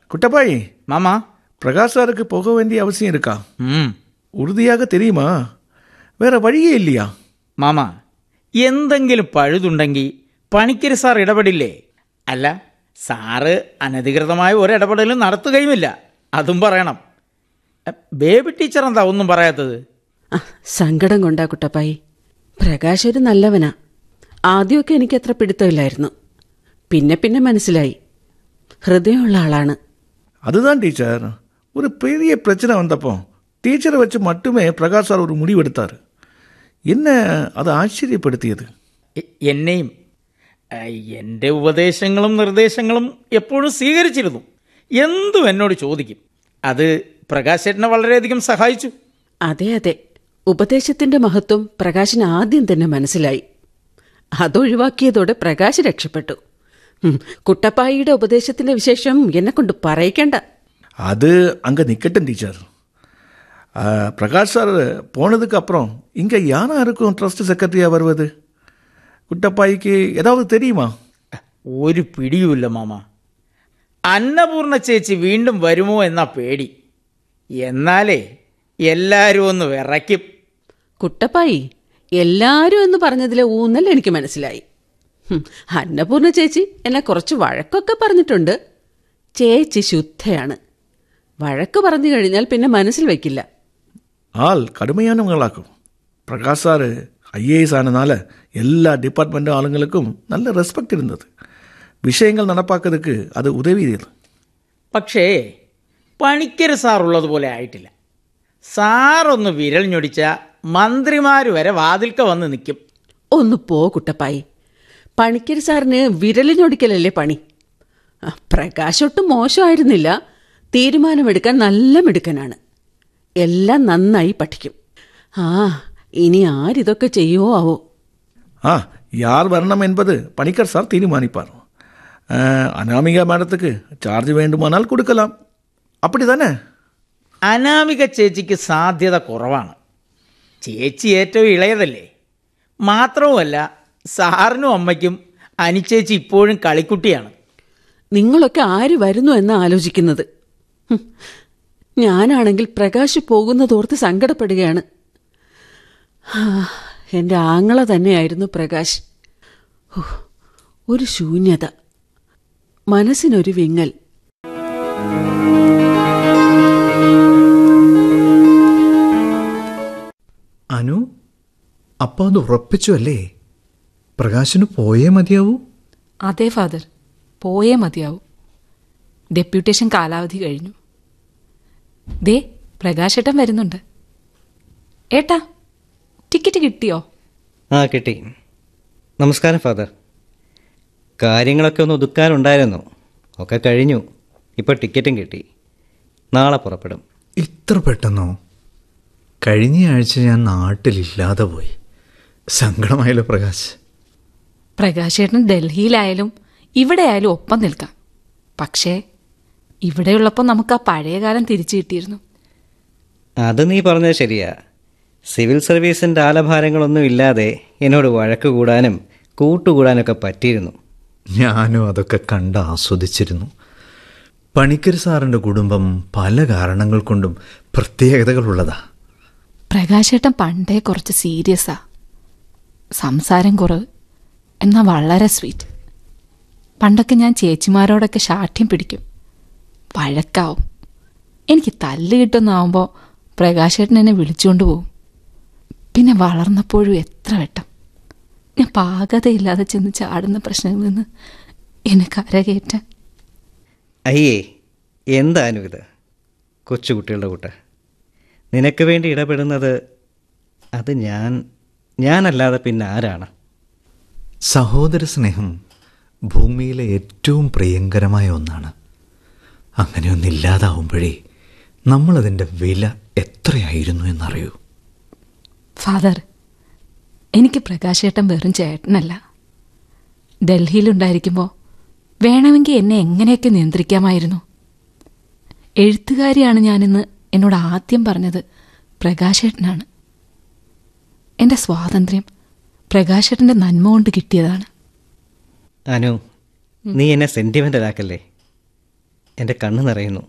குட்டப்பாய் மாமா பிரகாஷ் சாருக்கு போக வேண்டிய அவசியம் இருக்கா ம் உறுதியாக தெரியுமா வேற വഴിയേ ഇല്ലയാ മാമ എന്തെങ്കിലും പഴുതുണ്ടെങ്കിൽ പണിക്കര് സാർ ഇടപെടില്ലേ അല്ല സാറ് അനധികൃതമായ ഒരു ഇടപെടലും നടത്തുകയുമില്ല അതും പറയണം എ, ബേബി ടീച്ചർ എന്താ ഒന്നും പറയാത്തത് ആ, സങ്കടം കൊണ്ടാ കുട്ടപ്പായി പ്രകാശ് ഒരു നല്ലവനാ ആദ്യമൊക്കെ എനിക്ക് അത്ര പിടുത്തമില്ലായിരുന്നു പിന്നെ പിന്നെ മനസ്സിലായി ഹൃദയമുള്ള ആളാണ് அதுதான் டீச்சர் ஒரு பெரிய பிரச்சனை வந்தப்போ டீச்சரை வச்சு மட்டுமே பிரகாஷ் சார் ஒரு முடிவெடுத்தார் என்ன அது ஆச்சரியப்படுத்தியது എ- എന്നെയും എ, എൻ്റെ ഉപദേശങ്ങളും നിർദ്ദേശങ്ങളും എപ്പോഴും സ്വീകരിച്ചിരുന്നു എന്തും എന്നോട് ചോദിക്കും അത് പ്രകാശേട്ടനെ വളരെയധികം സഹായിച്ചു അതെ അതെ ഉപദേശത്തിന്റെ മഹത്വം പ്രകാശിന് ആദ്യം തന്നെ മനസ്സിലായി അതൊഴിവാക്കിയതോടെ പ്രകാശ് രക്ഷപ്പെട്ടു ഉം, കുട്ടപ്പായിയുടെ ഉപദേശത്തിന്റെ വിശേഷം എന്നെ കൊണ്ട് പറയിക്കണ്ട அது அங்கே நிற்கட்டும் டீச்சர் ஆ, பிரகாஷ் சார் போனதுக்கு அப்புறம் இங்கே யாரா இருக்கும் ட்ரஸ்ட் செக்ரட்டரியாக வருவது குட்டப்பாய்க்கு ஏதாவது தெரியுமா ഒരു പിടിയുമില്ല മാമ അന്നപൂർണ ചേച്ചി വീണ്ടും വരുമോ എന്നാ പേടി എന്നാലേ എല്ലാവരും ഒന്ന് വിറയ്ക്കും കുട്ടപ്പായി എല്ലാരും എന്ന് പറഞ്ഞതിലെ ഊന്നൽ എനിക്ക് മനസ്സിലായി ഹും, അന്നപൂർണ ചേച്ചി എന്നെ കുറച്ച് വഴക്കൊക്കെ പറഞ്ഞിട്ടുണ്ട് ചേച്ചി ശുദ്ധയാണ് വഴക്ക് പറഞ്ഞു കഴിഞ്ഞാൽ പിന്നെ മനസ്സിൽ വയ്ക്കില്ല ஆள் கடுமையானவங்களாக்கும் பிரகாஷ் சார் ஐஏஎஸ் ஆனதுனால எல்லா டிபார்ட்மெண்ட் ஆளுங்களுக்கும் நல்ல ரெஸ்பெக்ட் இருந்தது விஷயங்கள் நடப்பாக்கிறதுக்கு அது உதவி ചെയ്തു പക്ഷേ പണിക്കര് സാർ ഉള്ളതുപോലെ ആയിട്ടില്ല സാറൊന്ന് വിരൽ ഞൊടിച്ച മന്ത്രിമാർ വരെ വാതിൽക്ക വന്ന് നിൽക്കും ഒന്ന് പോ കുട്ടപ്പായി പണിക്കര് സാറിന് വിരലിനൊടിക്കലല്ലേ പണി ആ, പ്രകാശ് ഒട്ടും മോശമായിരുന്നില്ല തീരുമാനമെടുക്കാൻ നല്ല മിടുക്കനാണ് എല്ലാം നന്നായി പഠിക്കും ആ ഇനി ആരിതൊക്കെ ചെയ്യുമോ ആവോ ஆ யார் வரணும் என்பது பணிக்கர் சார் தீர்மானிப்பார் ஆ, அனாமிகா மேடத்துக்கு சார்ஜ் வேண்டுமானால் கொடுக்கலாம் அப்படி தானே അനാമിക ചേച്ചിക്ക് സാധ്യത കുറവാണ് ചേച്ചി ഏറ്റവും ഇളയതല്ലേ മാത്രവുമല്ല സാറിനും അമ്മയ്ക്കും അനിച്ചേച്ചി ഇപ്പോഴും കളിക്കുട്ടിയാണ് നിങ്ങളൊക്കെ ആര് വരുന്നു എന്ന് ആലോചിക്കുന്നത് ഹും, ഞാനാണെങ്കിൽ പ്രകാശ് പോകുന്നതോർത്ത് സങ്കടപ്പെടുകയാണ് ആ, എന്റെ ആങ്ങള തന്നെയായിരുന്നു പ്രകാശ് ഹോ, ഒരു ശൂന്യത മനസ്സിനൊരു വിങ്ങൽ അനു അപ്പം അത് ഉറപ്പിച്ചു അല്ലേ പ്രകാശിന് പോയേ മതിയാവൂ അതെ ഫാദർ പോയേ മതിയാവും ഡെപ്യൂട്ടേഷൻ കാലാവധി കഴിഞ്ഞു ദേ പ്രകാശേട്ടൻ വരുന്നുണ്ട് ഏട്ടാ ടിക്കറ്റ് കിട്ടിയോ ആ കിട്ടി നമസ്കാരം ഫാദർ കാര്യങ്ങളൊക്കെ ഒന്ന് ഒതുക്കാനുണ്ടായിരുന്നു ഒക്കെ കഴിഞ്ഞു ഇപ്പോൾ ടിക്കറ്റും കിട്ടി നാളെ പുറപ്പെടും ഇത്ര പെട്ടെന്നോ കഴിഞ്ഞ ആഴ്ച ഞാൻ നാട്ടിലില്ലാതെ പോയി സങ്കടമായല്ലോ പ്രകാശ് പ്രകാശേട്ടൻ ഡൽഹിയിലായാലും ഇവിടെ ആയാലും ഒപ്പം നിൽക്കാം പക്ഷേ ഇവിടെയുള്ളപ്പോൾ നമുക്ക് ആ പഴയ കാലം തിരിച്ചു കിട്ടിയിരുന്നു അത് നീ പറഞ്ഞത് ശരിയാ സിവിൽ സർവീസിൻ്റെ ആലഭാരങ്ങളൊന്നും ഇല്ലാതെ എന്നോട് വഴക്ക് കൂടാനും കൂട്ടുകൂടാനൊക്കെ പറ്റിയിരുന്നു ഞാനും അതൊക്കെ കണ്ട് ആസ്വദിച്ചിരുന്നു പണിക്കർ സാറിൻ്റെ കുടുംബം പല കാരണങ്ങൾ കൊണ്ടും പ്രത്യേകതകളുള്ളതാ പ്രകാശേട്ടൻ പണ്ടേ കുറച്ച് സീരിയസാ സംസാരം കുറവ് എന്നാൽ വളരെ സ്വീറ്റ് പണ്ടൊക്കെ ഞാൻ ചേച്ചിമാരോടൊക്കെ ശാഠ്യം പിടിക്കും വഴക്കാവും എനിക്ക് തല്ല് കിട്ടുന്നാവുമ്പോൾ പ്രകാശേട്ടൻ എന്നെ വിളിച്ചുകൊണ്ട് പോവും പിന്നെ വളർന്നപ്പോഴും എത്ര വട്ടം ഞാൻ പാകതയില്ലാതെ ചെന്ന് ചാടുന്ന പ്രശ്നങ്ങളിൽ നിന്ന് എന്നെ കരകയറ്റാൻ അയ്യേ എന്താനും ഇത് കൊച്ചുകുട്ടികളുടെ കൂട്ട് നിനക്ക് വേണ്ടി ഇടപെടുന്നത് അത് ഞാൻ ഞാനല്ലാതെ പിന്നെ ആരാണ് സഹോദര സ്നേഹം ഭൂമിയിലെ ഏറ്റവും പ്രിയങ്കരമായ ഒന്നാണ് അങ്ങനെയൊന്നില്ലാതാവുമ്പോഴേ നമ്മളതിൻ്റെ വില എത്രയായിരുന്നു എന്നറിയൂ ഫാദർ എനിക്ക് പ്രകാശേട്ടൻ വെറും ചേട്ടനല്ല ഡൽഹിയിലുണ്ടായിരിക്കുമ്പോൾ വേണമെങ്കിൽ എന്നെ എങ്ങനെയൊക്കെ നിയന്ത്രിക്കാമായിരുന്നു എഴുത്തുകാരിയാണ് ഞാനെന്ന് എന്നോട് ആദ്യം പറഞ്ഞത് പ്രകാശേട്ടനാണ് എൻ്റെ സ്വാതന്ത്ര്യം പ്രകാശേട്ടൻ്റെ നന്മ കൊണ്ട് കിട്ടിയതാണ് അനു നീ എന്നെ സെൻറ്റിമെൻ്റലാക്കല്ലേ എൻ്റെ കണ്ണ് നിറയുന്നു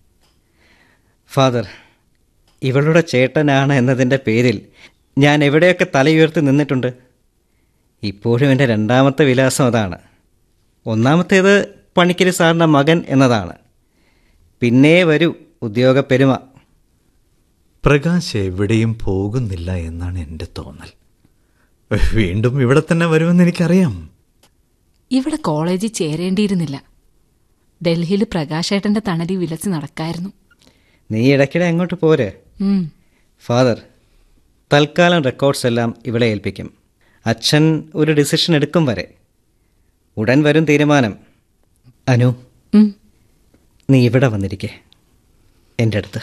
ഫാദർ ഇവളുടെ ചേട്ടനാണ് എന്നതിൻ്റെ പേരിൽ ഞാൻ എവിടെയൊക്കെ തലയുയർത്തി നിന്നിട്ടുണ്ട് ഇപ്പോഴും എൻ്റെ രണ്ടാമത്തെ വിലാസം അതാണ് ഒന്നാമത്തേത് പണിക്കരി സാറിൻ്റെ മകൻ എന്നതാണ് പിന്നെ വരൂ ഉദ്യോഗ പെരുമ പ്രകാശ് എവിടെയും പോകുന്നില്ല എന്നാണ് എൻ്റെ തോന്നൽ വീണ്ടും ഇവിടെ തന്നെ വരുമെന്ന് എനിക്കറിയാം ഇവിടെ കോളേജിൽ ചേരേണ്ടിയിരുന്നില്ല ഡൽഹിയിൽ പ്രകാശേട്ടന്റെ തണലി വിലച്ച് നടക്കായിരുന്നു നീ ഇടയ്ക്കിടെ അങ്ങോട്ട് പോരെ ഉം. ഫാദർ തൽക്കാലം റെക്കോർഡ്സ് എല്ലാം ഇവിടെ ഏൽപ്പിക്കും അച്ഛൻ ഒരു ഡിസിഷൻ എടുക്കും വരെ ഉടൻ വരും തീരുമാനം അനു ഉം. നീ ഇവിടെ വന്നിരിക്കെ എൻ്റെ അടുത്ത്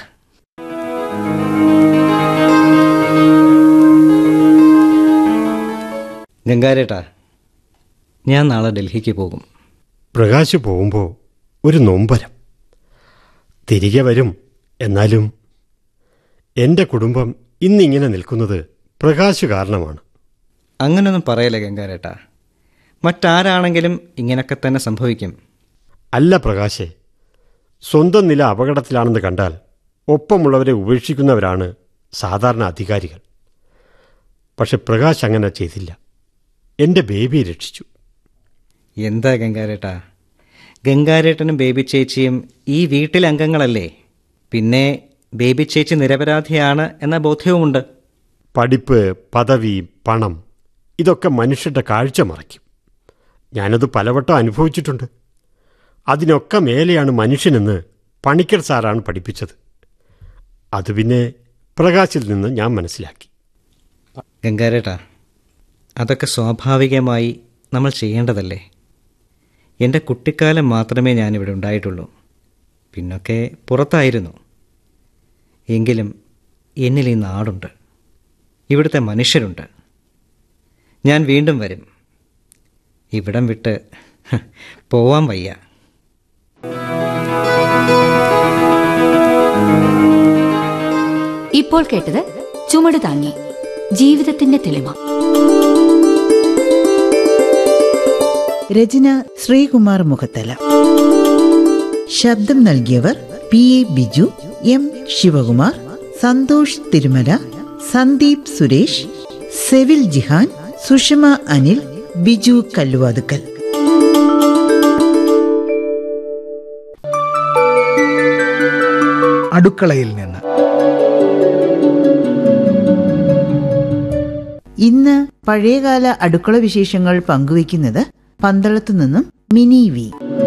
ഗംഗാരേട്ടാ ഞാൻ നാളെ ഡൽഹിക്ക് പോകും പ്രകാശ് പോകുമ്പോൾ ഒരു നൊമ്പരം തിരികെ വരും എന്നാലും എൻ്റെ കുടുംബം ഇന്നിങ്ങനെ നിൽക്കുന്നത് പ്രകാശ് കാരണമാണ് അങ്ങനൊന്നും പറയല്ലേ ഗംഗാരേട്ടാ മറ്റാരാണെങ്കിലും ഇങ്ങനൊക്കെ തന്നെ സംഭവിക്കും അല്ല പ്രകാശേ സ്വന്തം നില അപകടത്തിലാണെന്ന് കണ്ടാൽ ഒപ്പമുള്ളവരെ ഉപേക്ഷിക്കുന്നവരാണ് സാധാരണ അധികാരികൾ പക്ഷെ പ്രകാശ് അങ്ങനെ ചെയ്തില്ല എൻ്റെ ബേബിയെ രക്ഷിച്ചു എന്താ ഗംഗാരേട്ടാ ഗംഗാരേട്ടനും ബേബി ചേച്ചിയും ഈ വീട്ടിലെ അംഗങ്ങളല്ലേ പിന്നെ ബേബി ചേച്ചി നിരപരാധിയാണ് എന്ന ബോധ്യവുമുണ്ട് പഠിപ്പ് പദവി പണം ഇതൊക്കെ മനുഷ്യരുടെ കാഴ്ച മറയ്ക്കും ഞാനത് പലവട്ടം അനുഭവിച്ചിട്ടുണ്ട് അതിനൊക്കെ മേലെയാണ് മനുഷ്യനെന്ന് പണിക്കർ സാറാണ് പഠിപ്പിച്ചത് അത് പിന്നെ പ്രകാശിൽ നിന്ന് ഞാൻ മനസ്സിലാക്കി ഗംഗാരേട്ടാ അതൊക്കെ സ്വാഭാവികമായി നമ്മൾ ചെയ്യേണ്ടതല്ലേ എൻ്റെ കുട്ടിക്കാലം മാത്രമേ ഞാനിവിടെ ഉണ്ടായിട്ടുള്ളൂ പിന്നൊക്കെ പുറത്തായിരുന്നു എങ്കിലും എന്നിൽ ഈ നാടുണ്ട് ഇവിടുത്തെ മനുഷ്യരുണ്ട് ഞാൻ വീണ്ടും വരും ഇവിടം വിട്ട് ഹ, പോവാൻ വയ്യ ഇപ്പോൾ കേട്ടത് ചുമട് താങ്ങി ജീവിതത്തിന്റെ തെളിമ രചന ശ്രീകുമാർ മുഖത്തല ശബ്ദം നൽകിയവർ P A Biju M Sivakumar Santhosh Thirumala Sandeep Suresh Sevil Jihan Sushama Anil Biju Kalluvathukkal അടുക്കളയിൽ നിന്ന് ഇന്ന് പഴയകാല അടുക്കള വിശേഷങ്ങൾ പങ്കുവയ്ക്കുന്നത് പന്തളത്തു നിന്നും മിനി വി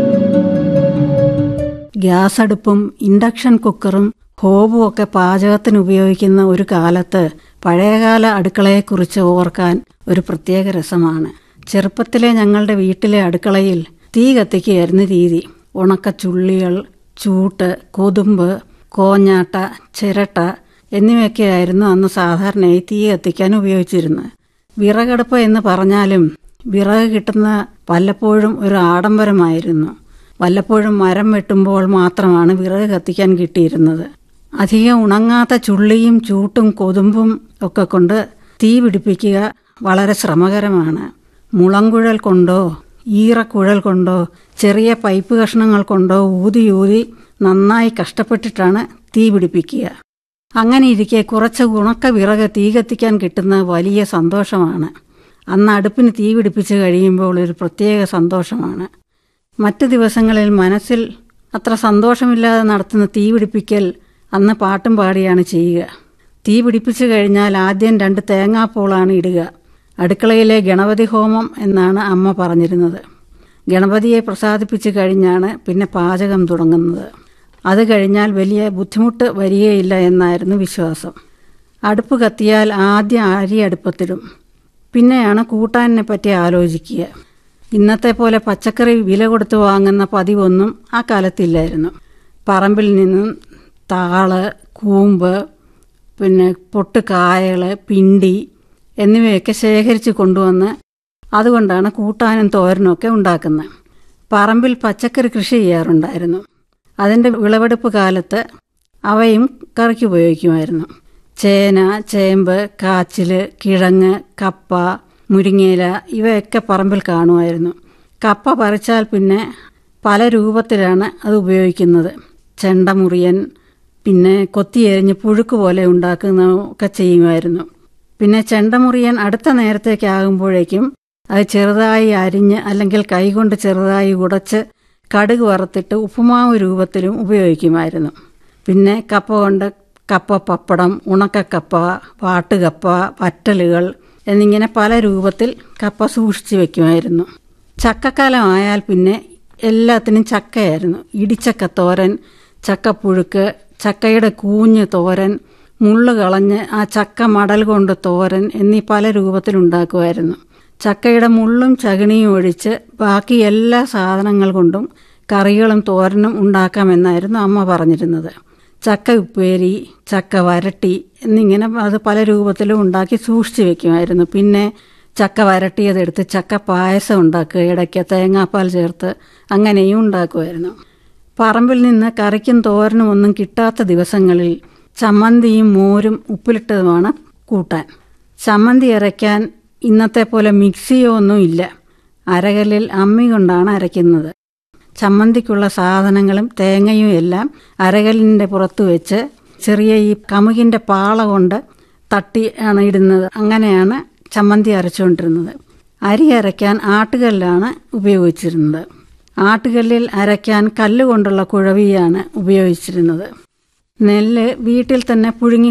ഗ്യാസ് അടുപ്പും ഇൻഡക്ഷൻ കുക്കറും ഹോബും ഒക്കെ പാചകത്തിന് ഉപയോഗിക്കുന്ന ഒരു കാലത്ത് പഴയകാല അടുക്കളയെക്കുറിച്ച് ഓർക്കാൻ ഒരു പ്രത്യേക രസമാണ് ചെറുപ്പത്തിലെ ഞങ്ങളുടെ വീട്ടിലെ അടുക്കളയിൽ തീ കത്തിക്കുകയായിരുന്നു രീതി ഉണക്കച്ചുള്ളികൾ ചൂട്ട് കൊതുമ്പ് കോഞ്ഞാട്ട ചിരട്ട എന്നിവയൊക്കെയായിരുന്നു അന്ന് സാധാരണയായി തീ കത്തിക്കാൻ ഉപയോഗിച്ചിരുന്നത് വിറകടുപ്പ് എന്ന് പറഞ്ഞാലും വിറക് കിട്ടുന്ന വല്ലപ്പോഴും ഒരു ആഡംബരമായിരുന്നു വല്ലപ്പോഴും മരം വെട്ടുമ്പോൾ മാത്രമാണ് വിറക് കത്തിക്കാൻ കിട്ടിയിരുന്നത് അധികം ഉണങ്ങാത്ത ചുള്ളിയും ചൂട്ടും കൊതുമ്പും ഒക്കെ കൊണ്ട് തീ പിടിപ്പിക്കുക വളരെ ശ്രമകരമാണ് മുളങ്കുഴൽ കൊണ്ടോ ഈറക്കുഴൽ കൊണ്ടോ ചെറിയ പൈപ്പ് കഷ്ണങ്ങൾ കൊണ്ടോ ഊതി ഊതി നന്നായി കഷ്ടപ്പെട്ടിട്ടാണ് തീ പിടിപ്പിക്കുക അങ്ങനെ ഇരിക്കെ കുറച്ച് ഉണക്ക വിറക് തീ കത്തിക്കാൻ കിട്ടുന്ന വലിയ സന്തോഷമാണ് അന്ന് അടുപ്പിന് തീ പിടിപ്പിച്ച് കഴിയുമ്പോൾ ഒരു പ്രത്യേക സന്തോഷമാണ് മറ്റു ദിവസങ്ങളിൽ മനസ്സിൽ അത്ര സന്തോഷമില്ലാതെ നടത്തുന്ന തീ പിടിപ്പിക്കൽ അന്ന് പാട്ടും പാടിയാണ് ചെയ്യുക തീ പിടിപ്പിച്ചു കഴിഞ്ഞാൽ ആദ്യം രണ്ട് തേങ്ങാപ്പൂളാണ് ഇടുക അടുക്കളയിലെ ഗണപതി ഹോമം എന്നാണ് അമ്മ പറഞ്ഞിരുന്നത് ഗണപതിയെ പ്രസാദിപ്പിച്ചു കഴിഞ്ഞാണ് പിന്നെ പാചകം തുടങ്ങുന്നത് അത് കഴിഞ്ഞാൽ വലിയ ബുദ്ധിമുട്ട് വരികയില്ല എന്നായിരുന്നു വിശ്വാസം അടുപ്പ് കത്തിയാൽ ആദ്യം അരി അടുപ്പത്തിടും പിന്നെയാണ് കൂട്ടാനിനെ പറ്റി ആലോചിക്കുക ഇന്നത്തെ പോലെ പച്ചക്കറി വില കൊടുത്ത് വാങ്ങുന്ന പതിവൊന്നും ആ കാലത്തില്ലായിരുന്നു പറമ്പിൽ നിന്നും താള് കൂമ്പ് പിന്നെ പൊട്ടുകായകൾ പിണ്ടി എന്നിവയൊക്കെ ശേഖരിച്ച് കൊണ്ടുവന്ന് അതുകൊണ്ടാണ് കൂട്ടാനും തോരനുമൊക്കെ ഉണ്ടാക്കുന്നത് പറമ്പിൽ പച്ചക്കറി കൃഷി ചെയ്യാറുണ്ടായിരുന്നു അതിൻ്റെ വിളവെടുപ്പ് കാലത്ത് അവയും കറിക്ക് ഉപയോഗിക്കുമായിരുന്നു ചേന ചേമ്പ് കാച്ചിൽ കിഴങ്ങ് കപ്പ മുരിങ്ങയില ഇവയൊക്കെ പറമ്പിൽ കാണുമായിരുന്നു കപ്പ പറിച്ചാൽ പിന്നെ പല രൂപത്തിലാണ് അത് ഉപയോഗിക്കുന്നത് ചെണ്ടമുറിയൻ പിന്നെ കൊത്തിയെരിഞ്ഞ് പുഴുക്ക് പോലെ ഉണ്ടാക്കുന്ന ഒക്കെ ചെയ്യുമായിരുന്നു പിന്നെ ചെണ്ടമുറിയൻ അടുത്ത നേരത്തേക്കാകുമ്പോഴേക്കും അത് ചെറുതായി അരിഞ്ഞ് അല്ലെങ്കിൽ കൈകൊണ്ട് ചെറുതായി ഉടച്ച് കടുക് വറുത്തിട്ട് ഉപ്പുമാവ് രൂപത്തിലും ഉപയോഗിക്കുമായിരുന്നു പിന്നെ കപ്പ കൊണ്ട് കപ്പ പപ്പടം ഉണക്കക്കപ്പ പാട്ടുകപ്പ വറ്റലുകൾ എന്നിങ്ങനെ പല രൂപത്തിൽ കപ്പ സൂക്ഷിച്ചു വെക്കുമായിരുന്നു ചക്കക്കാലം ആയാൽ പിന്നെ എല്ലാത്തിനും ചക്കയായിരുന്നു ഇടിച്ചക്ക തോരൻ ചക്കപ്പുഴുക്ക് ചക്കയുടെ കൂഞ്ഞ് തോരൻ മുള്ളു കളഞ്ഞ് ആ ചക്ക മടൽ കൊണ്ട് തോരൻ എന്നീ പല രൂപത്തിലുണ്ടാക്കുമായിരുന്നു ചക്കയുടെ മുള്ളും ചകിണിയും ഒഴിച്ച് ബാക്കി എല്ലാ സാധനങ്ങൾ കൊണ്ടും കറികളും തോരനും ഉണ്ടാക്കാമെന്നായിരുന്നു അമ്മ പറഞ്ഞിരുന്നത് ചക്ക ഉപ്പേരി ചക്ക വരട്ടി എന്നിങ്ങനെ അത് പല രൂപത്തിലും ഉണ്ടാക്കി സൂക്ഷിച്ചു വെക്കുമായിരുന്നു പിന്നെ ചക്ക വരട്ടിയതെടുത്ത് ചക്ക പായസം ഉണ്ടാക്കുക ഇടയ്ക്ക് തേങ്ങാപ്പാൽ ചേർത്ത് അങ്ങനെയും ഉണ്ടാക്കുമായിരുന്നു പറമ്പിൽ നിന്ന് കറിക്കും തോരനും ഒന്നും കിട്ടാത്ത ദിവസങ്ങളിൽ ചമ്മന്തിയും മോരും ഉപ്പിലിട്ടതുമാണ് കൂട്ടാൻ ചമ്മന്തി അരയ്ക്കാൻ ഇന്നത്തെ പോലെ മിക്സിയോ ഒന്നും ഇല്ല അരകല്ലിൽ അമ്മി കൊണ്ടാണ് അരയ്ക്കുന്നത് ചമ്മന്തിക്കുള്ള സാധനങ്ങളും തേങ്ങയും എല്ലാം അരകല്ലിൻ്റെ പുറത്ത് വെച്ച് ചെറിയ ഈ കമുകിൻ്റെ പാള കൊണ്ട് തട്ടി ആണ് ഇടുന്നത് അങ്ങനെയാണ് ചമ്മന്തി അരച്ചുകൊണ്ടിരുന്നത് അരി അരയ്ക്കാൻ ആട്ടുകല്ലാണ് ഉപയോഗിച്ചിരുന്നത് ആട്ടുകല്ലിൽ അരയ്ക്കാൻ കല്ലുകൊണ്ടുള്ള കുഴവിയാണ് ഉപയോഗിച്ചിരുന്നത് നെല്ല് വീട്ടിൽ തന്നെ പുഴുങ്ങി